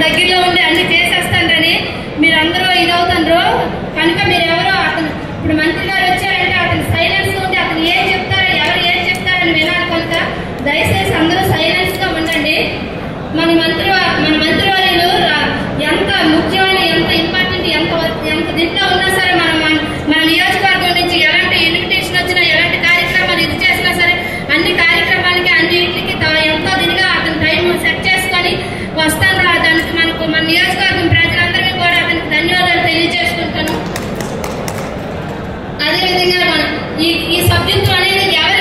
దగ్గరలో ఉండి అన్ని చేసేస్తానని మీరందరూ ఇదవుతారు కనుక మీరు ఎవరో అతను ఇప్పుడు మంత్రి గారు వచ్చారంటే అతను సైలెన్స్ ఉండి అతను ఏం చెప్తారో ఎవరు ఏం చెప్తారని వినాలి కనుక దయచేసి అందరూ సైలెన్స్ గా ఉండండి మన మంత్రి వా- మన మంత్రివర్యులు రా- ఎంత ముఖ్యమైన ఎంత ఇంపార్టెంట్ ఎంత ఎంత దీంట్లో ఉన్నా సరే మనం మన మన నియోజకవర్గం నుంచి ఎలాంటి ఇన్విటేషన్ వచ్చినా ఎలాంటి కార్యక్రమాలు ఇది చేసినా సరే అన్ని కార్యక్రమాలకి అన్నింటికి తా- ఎంతో దీనిగా అతను టైం సెట్ చేసుకొని వస్తాను రా దానికి మనకు మన నియోజకవర్గం ప్రజలందరికీ కూడా అతనికి ధన్యవాదాలు తెలియజేసుకుంటాను అదేవిధంగా మన ఈ ఈ సభ్యత్వం అనేది ఎవరు